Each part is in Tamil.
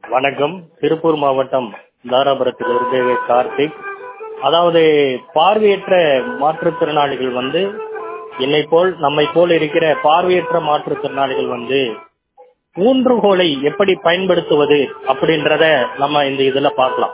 வணக்கம் திருப்பூர் மாவட்டம் தாராபுரத்திலிருந்து கார்த்திக் அதாவது பார்வையற்ற மாற்றுத்திறனாளிகள் வந்து என்னை போல் நம்மை போல் இருக்கிற பார்வையற்ற மாற்றுத்திறனாளிகள் வந்து ஊன்றுகோலை எப்படி பயன்படுத்துவது அப்படின்றத நம்ம இந்த இதுல பார்க்கலாம்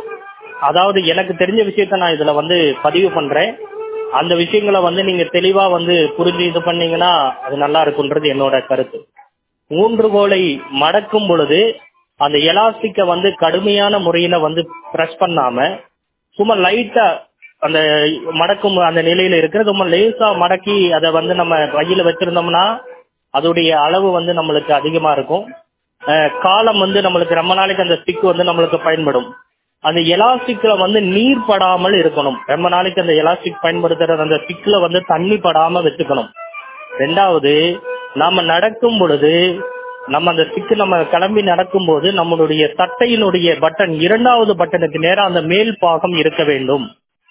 அதாவது எனக்கு தெரிஞ்ச விஷயத்த நான் இதுல வந்து பதிவு பண்றேன் அந்த விஷயங்களை வந்து நீங்க தெளிவா வந்து புரிஞ்சு இது பண்ணீங்கன்னா அது நல்லா இருக்குன்றது என்னோட கருத்து ஊன்றுகோலை மடக்கும் பொழுது அந்த எலாஸ்டிக்க வந்து கடுமையான முறையில வந்து பிரஸ் பண்ணாம சும்மா லைட்டா அந்த மடக்கும் அந்த நிலையில இருக்கிற சும்மா லேசா மடக்கி அதை வந்து நம்ம கையில வச்சிருந்தோம்னா அதோடைய அளவு வந்து நம்மளுக்கு அதிகமா இருக்கும் அஹ் காலம் வந்து நம்மளுக்கு ரொம்ப நாளைக்கு அந்த ஸ்டிக் வந்து நம்மளுக்கு பயன்படும் அந்த எலாஸ்டிக்ல வந்து நீர் படாமல் இருக்கணும் ரொம்ப நாளைக்கு அந்த எலாஸ்டிக் பயன்படுத்துற அந்த ஸ்டிக்ல வந்து தண்ணி படாம வச்சுக்கணும் ரெண்டாவது நாம நடக்கும் பொழுது நம்ம அந்த ஸ்டிக் நம்ம கிளம்பி நடக்கும் போது நம்மளுடைய சட்டையினுடைய பட்டன் இரண்டாவது பட்டனுக்கு நேரம் அந்த மேல் பாகம் இருக்க வேண்டும்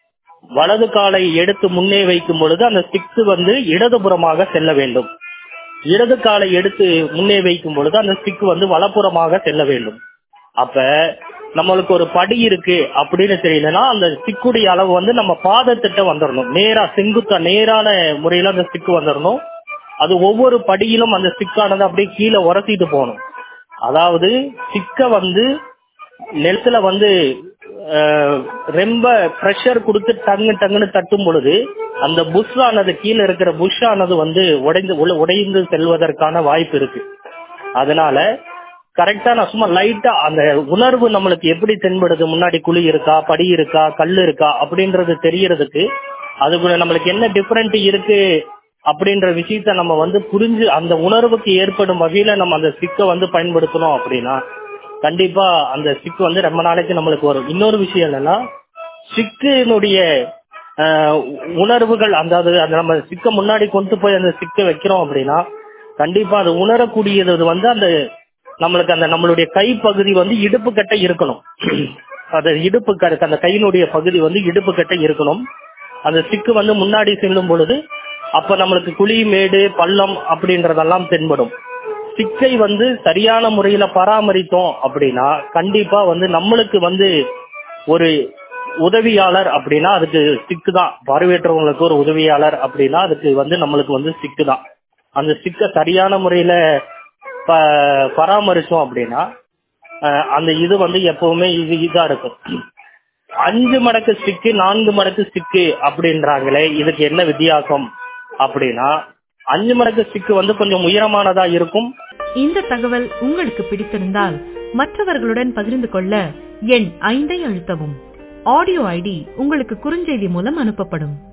வலது காலை எடுத்து முன்னே வைக்கும் பொழுது அந்த ஸ்டிக் வந்து இடதுபுறமாக செல்ல வேண்டும் இடது காலை எடுத்து முன்னே வைக்கும் பொழுது அந்த ஸ்டிக் வந்து வலப்புறமாக செல்ல வேண்டும் அப்ப நம்மளுக்கு ஒரு படி இருக்கு அப்படின்னு தெரியலன்னா அந்த ஸ்டிக்குடைய அளவு வந்து நம்ம பாதத்திட்ட வந்துடணும் நேரா செங்குத்தா நேரான முறையில அந்த ஸ்டிக் வந்துடணும் அது ஒவ்வொரு படியிலும் அந்த ஸ்டிக்கானது அப்படியே கீழே உரசிட்டு போகணும் அதாவது ஸ்டிக்க வந்து நிலத்துல வந்து அஹ், ரொம்ப ப்ரெஷர் கொடுத்து டங்கு டங்குன்னு தட்டும் பொழுது அந்த புஷ் ஆனது கீழே இருக்கிற புஷ் ஆனது வந்து உடைந்து உள்ள- உடைந்து செல்வதற்கான வாய்ப்பு இருக்கு அதனால கரெக்டா நான் சும்மா லைட்டா அந்த உணர்வு நம்மளுக்கு எப்படி தென்படுது முன்னாடி குழி இருக்கா படி இருக்கா கல் இருக்கா அப்படின்றது தெரியறதுக்கு அதுக்குள்ள நம்மளுக்கு என்ன டிஃபரெண்ட் இருக்கு அப்படின்ற விஷயத்த நம்ம வந்து புரிஞ்சு அந்த உணர்வுக்கு ஏற்படும் வகையில நம்ம அந்த ஸ்டிக்கை வந்து பயன்படுத்தணும் அப்படின்னா கண்டிப்பா அந்த ஸ்டிக் வந்து ரொம்ப நாளைக்கு நம்மளுக்கு வரும் இன்னொரு விஷயம் என்னன்னா ஸ்டிக்கினுடைய உணர்வுகள் அந்த அது அந்த நம்ம ஸ்டிக்கை முன்னாடி கொண்டு போய் அந்த ஸ்டிக்கை வைக்கிறோம் அப்படின்னா கண்டிப்பா அது உணரக்கூடியது வந்து அந்த நம்மளுக்கு அந்த நம்மளுடைய கை பகுதி வந்து இடுப்பு கட்டை இருக்கணும் அது இடுப்பு க- அந்த கையினுடைய பகுதி வந்து இடுப்பு கட்டை இருக்கணும் அந்த ஸ்டிக்கு வந்து முன்னாடி செல்லும் பொழுது அப்ப நம்மளுக்கு குழி மேடு பள்ளம் அப்படின்றதெல்லாம் தென்படும் ஸ்டிக்கை வந்து சரியான முறையில பராமரித்தோம் அப்படின்னா கண்டிப்பா வந்து நம்மளுக்கு வந்து ஒரு உதவியாளர் அப்படின்னா அதுக்கு ஸ்டிக்கு தான் பார்வையற்றவங்களுக்கு ஒரு உதவியாளர் அப்படின்னா அதுக்கு வந்து நம்மளுக்கு வந்து ஸ்டிக்கு தான் அந்த ஸ்டிக்கை சரியான முறையில ப- பராமரிச்சோம் அப்படின்னா அஹ், அந்த இது வந்து எப்பவுமே இது இதா இருக்கும் அஞ்சு மடக்கு ஸ்டிக்கு நான்கு மடக்கு ஸ்டிக்கு அப்படின்றாங்களே இதுக்கு என்ன வித்தியாசம் அப்படின்னா அஞ்சு மடக்கு ஸ்டிக்கு வந்து கொஞ்சம் உயரமானதா இருக்கும் இந்த தகவல் உங்களுக்கு பிடித்திருந்தால் மற்றவர்களுடன் பகிர்ந்து கொள்ள எண் ஐந்தை அழுத்தவும் ஆடியோ ஐடி உங்களுக்கு குறுஞ்செய்தி மூலம் அனுப்பப்படும்